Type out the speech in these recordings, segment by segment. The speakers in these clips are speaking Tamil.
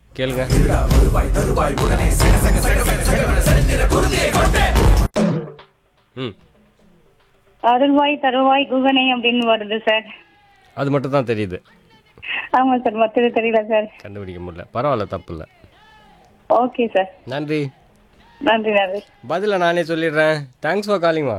கேளுங்க ம் அருள்வாய் தருவாய் குகனை அப்படின்னு வருது சார் அது மட்டும் தான் தெரியுது ஆமா சார் மற்றது தெரியல சார் கண்டுபிடிக்க முடியல பரவாயில்ல தப்பு இல்லை ஓகே சார் நன்றி நன்றி நன்றி பதிலை நானே சொல்லிடுறேன் தேங்க்ஸ் ஃபார் காலிங்மா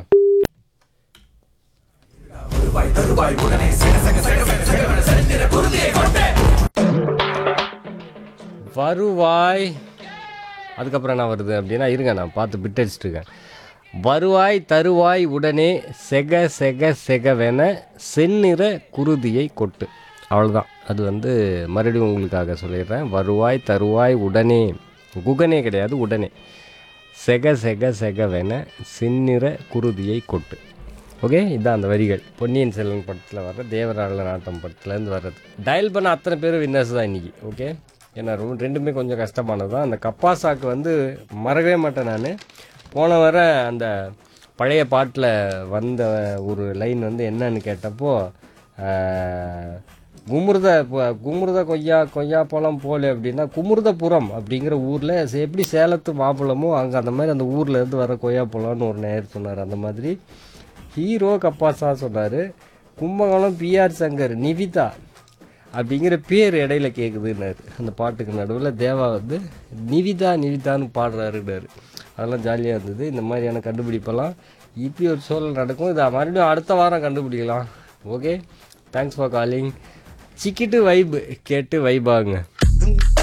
வருவாய் அதுக்கப்புறம் என்ன வருது அப்படின்னா இருங்க நான் பார்த்து பிட் அடிச்சிட்டு இருக்கேன் வருவாய் தருவாய் உடனே செக செக செகவென செந்நிற குருதியை கொட்டு அவ்வளோதான் அது வந்து மறுபடியும் உங்களுக்காக சொல்லிடுறேன் வருவாய் தருவாய் உடனே குகனே கிடையாது உடனே செக செக செகவென செந்நிற குருதியை கொட்டு ஓகே இதான் அந்த வரிகள் பொன்னியின் செல்வன் படத்தில் வர்ற தேவராள நாட்டம் படத்துலேருந்து வர்றது டயல் பண்ண அத்தனை பேரும் வின்னர்ஸ் தான் இன்றைக்கி ஓகே ஏன்னா ரொம்ப ரெண்டுமே கொஞ்சம் கஷ்டமானது தான் அந்த கப்பாசாக்கு வந்து மறக்கவே மாட்டேன் நான் போன வர அந்த பழைய பாட்டில் வந்த ஒரு லைன் வந்து என்னன்னு கேட்டப்போ ஆஹ், குமுருத ப- குமுருத கொய்யா கொய்யா பழம் போல அப்படின்னா குமுருதபுரம் அப்படிங்கிற ஊரில் எப்படி சேலத்து மாம்பழமோ அங்கே அந்த மாதிரி அந்த ஊர்ல இருந்து வர கொய்யா பழம்னு ஒரு நேர் சொன்னார் அந்த மாதிரி ஹீரோ கப்பாசா சொன்னார் கும்பகோணம் பிஆர் சங்கர் நிவிதா அப்படிங்கிற பேர் இடையில கேட்குதுன்னாரு அந்த பாட்டுக்கு நடுவில் தேவா வந்து நிவிதா நிவிதான்னு பாடுறாருன்னாரு அதெல்லாம் ஜாலியாக இருந்தது இந்த மாதிரியான கண்டுபிடிப்பெல்லாம் இப்படி ஒரு சூழல் நடக்கும் இதை மறுபடியும் அடுத்த வாரம் கண்டுபிடிக்கலாம் ஓகே தேங்க்ஸ் ஃபார் காலிங் சிக்கிட்டு வைப் கேட்டு வைபாங்க